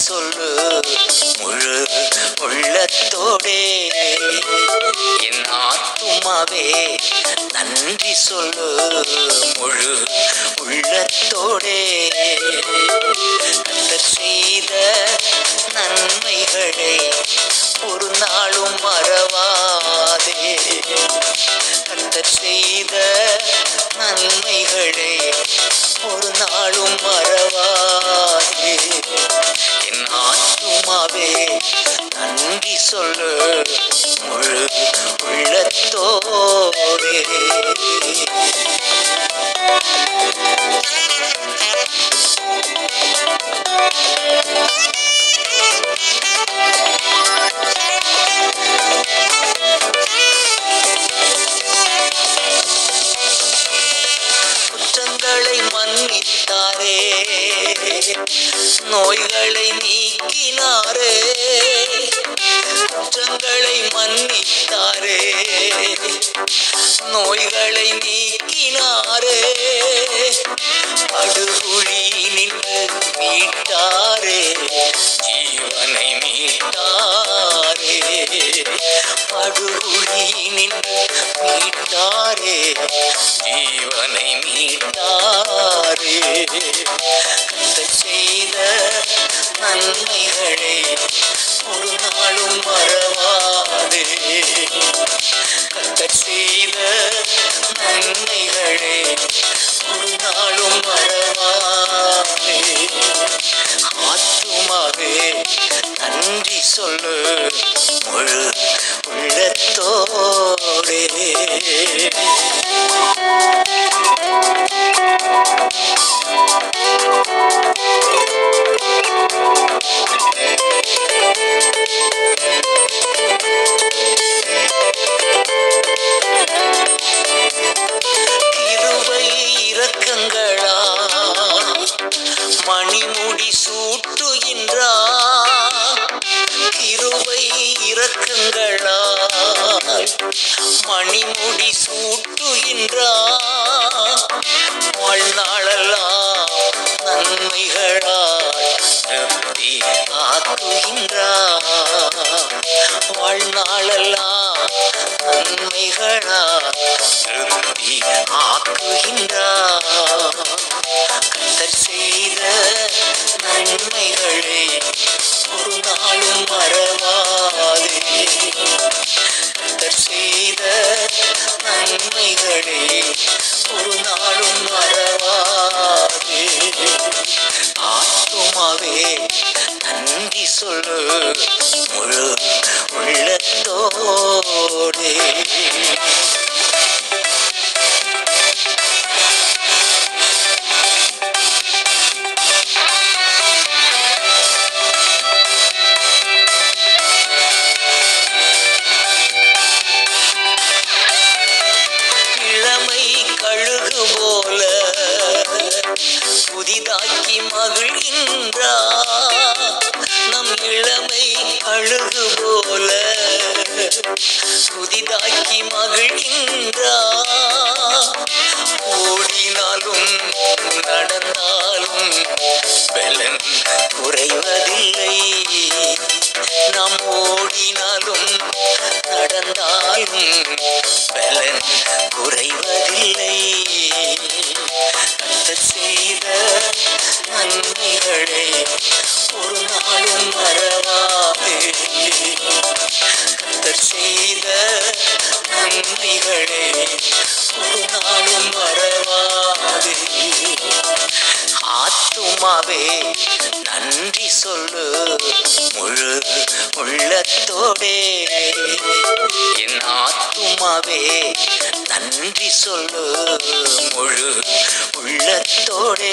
சொல்லு முழு உள்ளத்தோடே என் ஆத்துமாவே நன்றி சொல்லு முழு உள்ளத்தோடே கத்தர் செய்த நன்மைகளை ஒரு நாளும் மறவாதே கத்தர் செய்த நன்மைகளை ஒரு நாளும் மறவாதே என் ஆத்துமாவே நன்றி சொல்லு முழு உள்ளத்தோடே குற்றங்களை மன்னித்தாரே நோய்களை நீக்கினாரே குற்றங்களை மன்னித்தாரே நோய்களை நீக்கினாரே படுகுழி நின்று மீட்டாரே ஜீவனை மீட்டாரே படுகுழி நின்று மீட்டாரே ஜீவனை மீட்டாரே கத்தர் செய்த நன்மைகளை ஒரு நாளும் மறவாதே கத்தர் செய்த நன்மைகளை ஒரு நாளும் மறவாதே ஆத்துமாவே நன்றி சொல்லு முழு உள்ளத்தோடே கிருபை இரக்கங்களா மணிமுடி சூட்டுகின்றா கிருபை இரக்கங்களா மணிமுடி சூட்டுகின்றா வாழ்நாளெல்லாம் நன்மைகளால் திருப்தி ஆக்குகின்றா வாழ்நாளெல்லாம் நன்மைகளால் திருப்தி ஆக்குகின்றா கத்தர் செய்த நன்மைகளை ஒரு நாளும் மறவாதே கத்தர் செய்த நன்மைகளை ஒரு நாளும் மறவாதே ஆத்துமாவே நன்றி சொல்லு முழு உள்ளத்தோடே இளமை கழுகு போல புதிதாக்கி மகிழ்கின்றா நம் இளமை கழுகு போல புதிதாக்கி மகிழ்கின்றா ஓடினாலும் நடந்தாலும் பலன் குறைவதில்லை நாம் ஓடினாலும் நடந்தாலும் பலன் குறைவதில்லை கத்தர் செய்த நன்மைகளை ஒரு நாளும் மறவாதே கத்தர் செய்த நன்மைகளை ஒரு நாளும் மறவாதே ஆத்துமாவே நன்றி சொல்லு முழு உள்ளத்தோடே என் ஆத்துமாவே நன்றி சொல்லு முழு உள்ளத்தோடே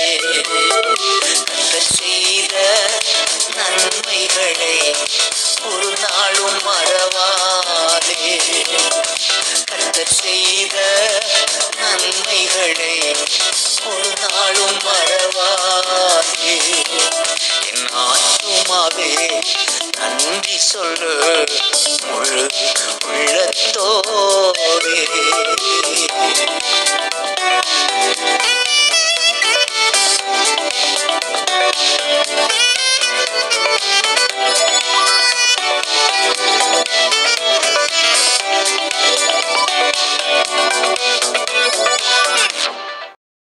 கத்தர் செய்த நன்மைகளை ஒரு நாளும் மறவாதே கத்தர் செய்த நன்மைகளை ஒரு நாளும் மறவாதே என் ஆத்துமாவே நன்றி சொல்லு முழு உள்ளத்தோடே